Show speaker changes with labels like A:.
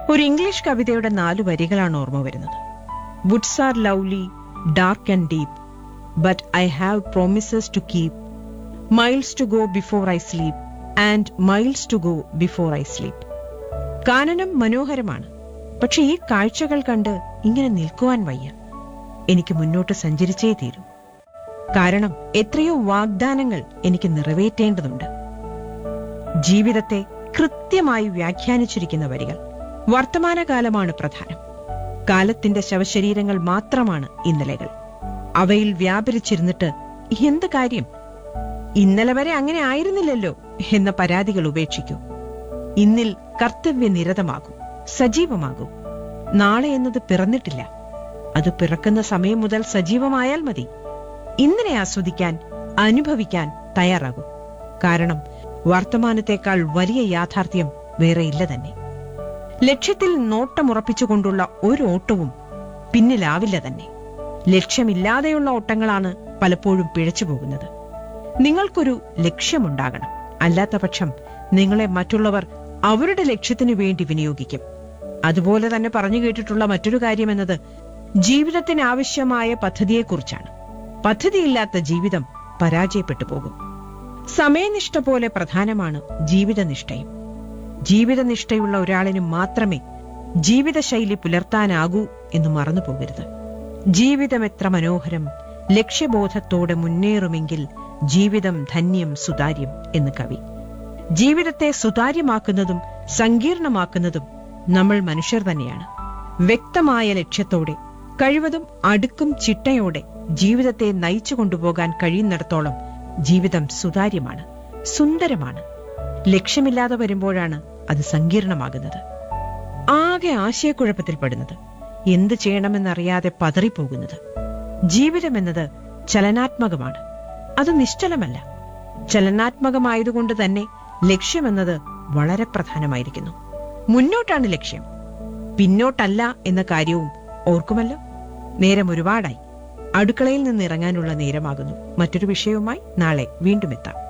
A: ഒരു ഇംഗ്ലീഷ് കവിതയുടെ നാലു വരികളാണ് ഓർമ്മ വരുന്നത് woods are lovely dark and deep but I have promises to keep miles to go before I sleep and miles to go before I sleep കാനനം മനോഹരമാണ് പക്ഷെ ഈ കാഴ്ചകൾ കണ്ട് ഇങ്ങനെ നിൽക്കുവാൻ വയ്യ എനിക്ക് മുന്നോട്ട് സഞ്ചരിച്ചേ തീരൂ കാരണം എത്രയോ വാഗ്ദാനങ്ങൾ എനിക്ക് നിറവേറ്റേണ്ടതുണ്ട് ജീവിതത്തെ കൃത്യമായി വ്യാഖ്യാനിച്ചിരിക്കുന്ന വരികൾ വർത്തമാനകാലമാണ് പ്രധാനം കാലത്തിന്റെ ശവശരീരങ്ങൾ മാത്രമാണ് ഇന്നലെകൾ അവയിൽ വ്യാപരിച്ചിരുന്നിട്ട് എന്ത് കാര്യം ഇന്നലെ വരെ അങ്ങനെ ആയിരുന്നില്ലല്ലോ എന്ന പരാതികൾ ഉപേക്ഷിക്കൂ ഇന്നിൽ കർത്തവ്യനിരതമാകൂ സജീവമാകൂ നാളെ എന്നത് പിറന്നിട്ടില്ല അത് പിറക്കുന്ന സമയം മുതൽ സജീവമായാൽ മതി ഇന്നലെ ആസ്വദിക്കാൻ അനുഭവിക്കാൻ തയ്യാറാകൂ കാരണം വർത്തമാനത്തെക്കാൾ വലിയ യാഥാർത്ഥ്യം വേറെയില്ല തന്നെ ലക്ഷ്യത്തിൽ നോട്ടമുറപ്പിച്ചുകൊണ്ടുള്ള ഒരു ഓട്ടവും പിന്നിലാവില്ല തന്നെ ലക്ഷ്യമില്ലാതെയുള്ള ഓട്ടങ്ങളാണ് പലപ്പോഴും പിഴച്ചു പോകുന്നത് നിങ്ങൾക്കൊരു ലക്ഷ്യമുണ്ടാകണം അല്ലാത്ത പക്ഷം നിങ്ങളെ മറ്റുള്ളവർ അവരുടെ ലക്ഷ്യത്തിനു വേണ്ടി വിനിയോഗിക്കും അതുപോലെ തന്നെ പറഞ്ഞു കേട്ടിട്ടുള്ള മറ്റൊരു കാര്യമെന്നത് ജീവിതത്തിന് ആവശ്യമായ പദ്ധതിയെക്കുറിച്ചാണ് പദ്ധതിയില്ലാത്ത ജീവിതം പരാജയപ്പെട്ടു പോകും സമയനിഷ്ഠ പോലെ പ്രധാനമാണ് ജീവിതനിഷ്ഠയും ജീവിതനിഷ്ഠയുള്ള ഒരാളിന് മാത്രമേ ജീവിതശൈലി പുലർത്താനാകൂ എന്ന് മറന്നു പോകരുത് ജീവിതം എത്ര മനോഹരം ലക്ഷ്യബോധത്തോടെ മുന്നേറുമെങ്കിൽ ജീവിതം ധന്യം സുതാര്യം എന്ന് കവി ജീവിതത്തെ സുതാര്യമാക്കുന്നതും സങ്കീർണമാക്കുന്നതും നമ്മൾ മനുഷ്യർ തന്നെയാണ് വ്യക്തമായ ലക്ഷ്യത്തോടെ കഴിവതും അടുക്കും ചിട്ടയോടെ ജീവിതത്തെ നയിച്ചു കൊണ്ടുപോകാൻ കഴിയുന്നിടത്തോളം ജീവിതം സുതാര്യമാണ് സുന്ദരമാണ് ലക്ഷ്യമില്ലാതെ വരുമ്പോഴാണ് അത് സങ്കീർണമാകുന്നത് ആകെ ആശയക്കുഴപ്പത്തിൽപ്പെടുന്നത് എന്ത് ചെയ്യണമെന്നറിയാതെ പതറിപ്പോകുന്നത് ജീവിതമെന്നത് ചലനാത്മകമാണ് അത് നിശ്ചലമല്ല ചലനാത്മകമായതുകൊണ്ട് തന്നെ ലക്ഷ്യമെന്നത് വളരെ പ്രധാനമായിരിക്കുന്നു മുന്നോട്ടാണ് ലക്ഷ്യം പിന്നോട്ടല്ല എന്ന കാര്യവും ഓർക്കുമല്ലോ നേരം ഒരുപാടായി അടുക്കളയിൽ നിന്ന് ഇറങ്ങാനുള്ള നേരമാകുന്നു മറ്റൊരു വിഷയവുമായി നാളെ വീണ്ടും എത്താം